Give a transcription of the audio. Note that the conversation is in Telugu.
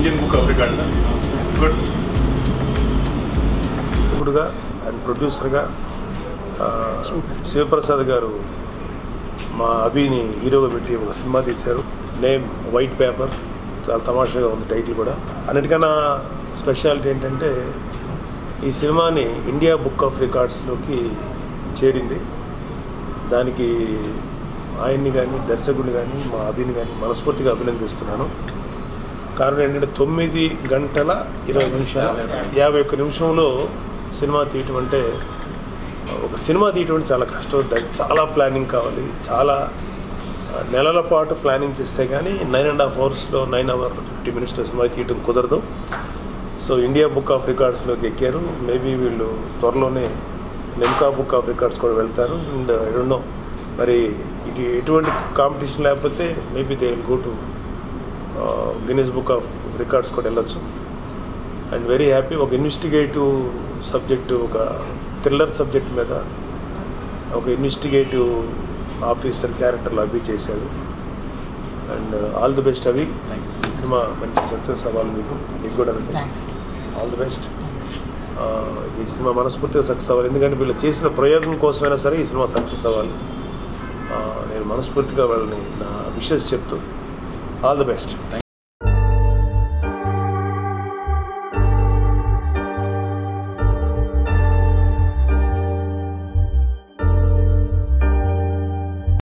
Indian book of records good దర్శకుడుగా అండ్ ప్రొడ్యూసర్గా ఆ, శివప్రసాద్ గారు మా అభిని హీరోగా పెట్టి ఒక సినిమా తీశారు నేమ్ వైట్ పేపర్ చాలా తమాషాగా ఉంది టైటిల్ కూడా అన్నిటికన్నా స్పెషాలిటీ ఏంటంటే ఈ సినిమాని ఇండియా బుక్ ఆఫ్ రికార్డ్స్లోకి చేరింది దానికి ఆయన్ని కానీ దర్శకుడిని కానీ మా అభిని కానీ మనస్ఫూర్తిగా అభినందిస్తున్నాను కారణం ఏంటంటే తొమ్మిది గంటల ఇరవై నిమిషాలు యాభై ఒక్క నిమిషంలో సినిమా తీయటం అంటే ఒక సినిమా తీయటం అంటే చాలా కష్టం దానికి చాలా ప్లానింగ్ కావాలి చాలా ఆ, నెలల పాటు ప్లానింగ్ చేస్తే కానీ నైన్ అండ్ హాఫ్ అవర్స్లో నైన్ అవర్ ఫిఫ్టీ మినిట్స్లో సినిమా తీయటం కుదరదు సో ఇండియా బుక్ ఆఫ్ రికార్డ్స్లోకి ఎక్కారు మేబీ వీళ్ళు త్వరలోనే నెమ్కా బుక్ ఆఫ్ రికార్డ్స్ కూడా వెళ్తారు అండ్ ఐ డోంట్ నో మరి ఇది ఎటువంటి కాంపిటీషన్ లేకపోతే maybe they will go to Guinness book of records కూడా వెళ్ళొచ్చు అండ్ వెరీ హ్యాపీ ఒక ఇన్వెస్టిగేటివ్ సబ్జెక్టు ఒక థ్రిల్లర్ సబ్జెక్ట్ మీద ఒక ఇన్వెస్టిగేటివ్ ఆఫీసర్ క్యారెక్టర్లో అవి చేశాడు అండ్ ఆల్ ది బెస్ట్ అవి ఈ సినిమా మంచి సక్సెస్ అవ్వాలి మీకు మీకు కూడా అంతే ఆల్ ది బెస్ట్ ఈ సినిమా మనస్ఫూర్తిగా సక్సెస్ అవ్వాలి ఎందుకంటే వీళ్ళు చేసిన ప్రయోగం కోసమైనా సరే ఈ సినిమా సక్సెస్ అవ్వాలి ఆ, నేను మనస్ఫూర్తిగా వాళ్ళని నా విషెస్ చెప్తూ ఆల్ ది బెస్ట్